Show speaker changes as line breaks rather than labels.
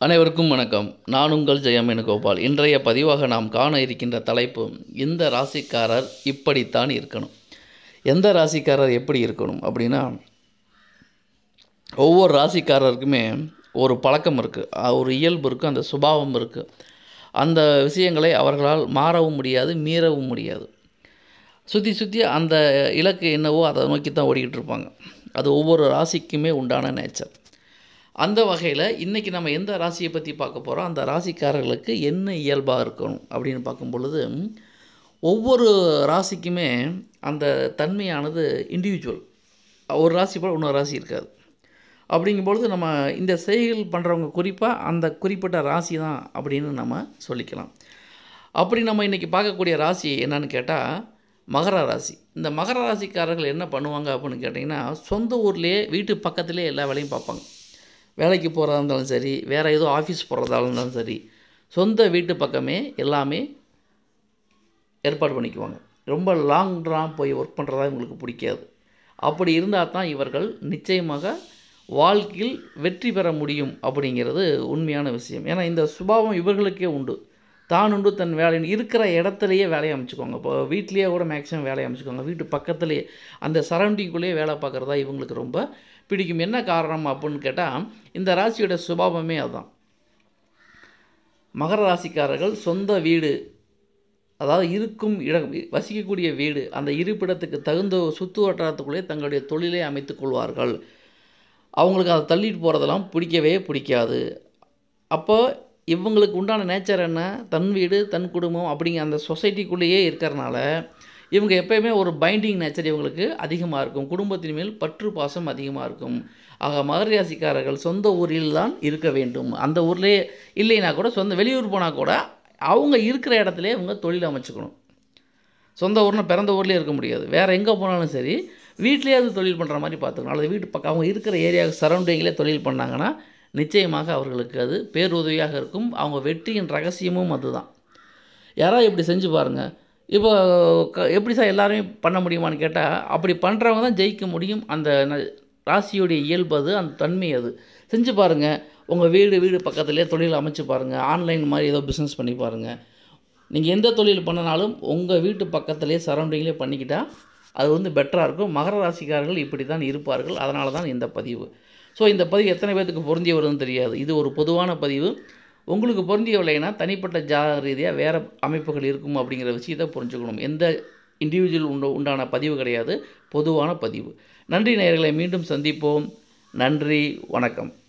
அனைவருக்கும் வணக்கம் நான் உங்கள் ஜெயம் வேணுகோபால் இன்றைய பதிவாக நாம் காண இருக்கின்ற தலைப்பு இந்த ராசிக்காரர் இப்படித்தான் இருக்கணும் எந்த ராசிக்காரர் எப்படி இருக்கணும் அப்படின்னா ஒவ்வொரு ராசிக்காரருக்குமே ஒரு பழக்கம் இருக்குது ஒரு இயல்பு இருக்குது அந்த சுபாவம் இருக்குது அந்த விஷயங்களை அவர்களால் மாறவும் முடியாது மீறவும் முடியாது சுற்றி சுற்றி அந்த இலக்கு என்னவோ அதை நோக்கி தான் ஓடிக்கிட்டு இருப்பாங்க அது ஒவ்வொரு ராசிக்குமே உண்டான நேச்சர் அந்த வகையில் இன்றைக்கி நம்ம எந்த ராசியை பற்றி பார்க்க போகிறோம் அந்த ராசிக்காரர்களுக்கு என்ன இயல்பாக இருக்கணும் அப்படின்னு பார்க்கும் பொழுது ஒவ்வொரு ராசிக்குமே அந்த தன்மையானது இண்டிவிஜுவல் ஒரு ராசி போல் இன்னொரு ராசி இருக்காது அப்படிங்கும்பொழுது நம்ம இந்த செயல் பண்ணுறவங்க குறிப்பாக அந்த குறிப்பிட்ட ராசி தான் அப்படின்னு நம்ம சொல்லிக்கலாம் அப்படி நம்ம இன்றைக்கி பார்க்கக்கூடிய ராசி என்னன்னு கேட்டால் மகர ராசி இந்த மகர ராசிக்காரர்கள் என்ன பண்ணுவாங்க அப்படின்னு கேட்டிங்கன்னா சொந்த ஊர்லேயே வீட்டு பக்கத்துலேயே எல்லா வேலையும் பார்ப்பாங்க வேலைக்கு போகிறதா இருந்தாலும் சரி வேறு ஏதோ ஆஃபீஸ் போகிறதா இருந்தாலும் சரி சொந்த வீட்டு பக்கமே எல்லாமே ஏற்பாடு பண்ணிக்குவாங்க ரொம்ப லாங் ட்ராம் போய் ஒர்க் பண்ணுறதா இவங்களுக்கு பிடிக்காது அப்படி இருந்தால் தான் இவர்கள் நிச்சயமாக வாழ்க்கையில் வெற்றி பெற முடியும் அப்படிங்கிறது உண்மையான விஷயம் ஏன்னா இந்த சுபாவம் இவர்களுக்கே உண்டு தான் உண்டு தன் வேலை இருக்கிற இடத்துலையே வேலையை அமைச்சுக்கோங்க இப்போ வீட்லேயே கூட மேக்ஸிமம் வேலையை அமைச்சுக்கோங்க வீட்டு பக்கத்துலேயே அந்த சரௌண்டிங்குள்ளேயே வேலை பார்க்குறதா இவங்களுக்கு ரொம்ப பிடிக்கும் என்ன காரணம் அப்படின்னு கேட்டால் இந்த ராசியோட சுபாவமே அதுதான் மகர ராசிக்காரர்கள் சொந்த வீடு அதாவது இருக்கும் இடம் வசிக்கக்கூடிய வீடு அந்த இருப்பிடத்துக்கு தகுந்த சுற்று வட்டாரத்துக்குள்ளே தங்களுடைய தொழிலை அமைத்துக் கொள்வார்கள் அவங்களுக்கு அதை தள்ளிட்டு போகிறதெல்லாம் பிடிக்கவே பிடிக்காது அப்போ இவங்களுக்கு உண்டான நேச்சர் என்ன தன் வீடு தன் குடும்பம் அப்படிங்கிற அந்த சொசைட்டிக்குள்ளேயே இருக்கிறனால இவங்க எப்பயுமே ஒரு பைண்டிங் நேச்சர் இவங்களுக்கு அதிகமாக இருக்கும் குடும்பத்தின் மேல் பற்று பாசம் அதிகமாக இருக்கும் ஆக மகர ராசிக்காரர்கள் சொந்த ஊரில் தான் இருக்க வேண்டும் அந்த ஊர்லேயே இல்லைன்னா கூட சொந்த வெளியூர் போனால் கூட அவங்க இருக்கிற இடத்துல இவங்க தொழில் அமைச்சுக்கணும் சொந்த ஊர்னா பிறந்த ஊர்லேயே இருக்க முடியாது வேறு எங்கே போனாலும் சரி வீட்லேயே அது தொழில் பண்ணுற மாதிரி பார்த்துக்கணும் அல்லது வீட்டு பக்கம் அவங்க இருக்கிற ஏரியாவுக்கு சரௌண்டிங்கிலே தொழில் பண்ணாங்கன்னா நிச்சயமாக அவர்களுக்கு அது பேருதவியாக இருக்கும் அவங்க வெற்றியின் ரகசியமும் அதுதான் யாராவது இப்படி செஞ்சு பாருங்கள் இப்போ க எப்படி சார் எல்லாருமே பண்ண முடியுமான்னு கேட்டால் அப்படி பண்ணுறவங்க தான் ஜெயிக்க முடியும் அந்த ந- ராசியுடைய இயல்பு அது அந்த தன்மை அது செஞ்சு பாருங்கள் உங்கள் வீடு வீடு பக்கத்துலேயே தொழில் அமைச்சு பாருங்கள் ஆன்லைன் மாதிரி ஏதோ பிஸ்னஸ் பண்ணி பாருங்கள் நீங்கள் எந்த தொழில் பண்ணினாலும் உங்கள் வீட்டு பக்கத்துலேயே சரௌண்டிங்லேயே பண்ணிக்கிட்டால் அது வந்து பெட்டராக இருக்கும் மகர ராசிக்காரர்கள் இப்படி தான் இருப்பார்கள் அதனால தான் இந்த பதிவு ஸோ இந்த பதிவு எத்தனை பேர்த்துக்கு பொருந்தி வருதுன்னு தெரியாது இது ஒரு பொதுவான பதிவு உங்களுக்கு பொருந்தியவில்லைன்னா தனிப்பட்ட ஜாதக ரீதியாக வேறு அமைப்புகள் இருக்கும் அப்படிங்கிற விஷயத்தை புரிஞ்சுக்கணும் எந்த இண்டிவிஜுவல் உண்டு உண்டான பதிவு கிடையாது பொதுவான பதிவு நன்றி நேயர்களை மீண்டும் சந்திப்போம் நன்றி வணக்கம்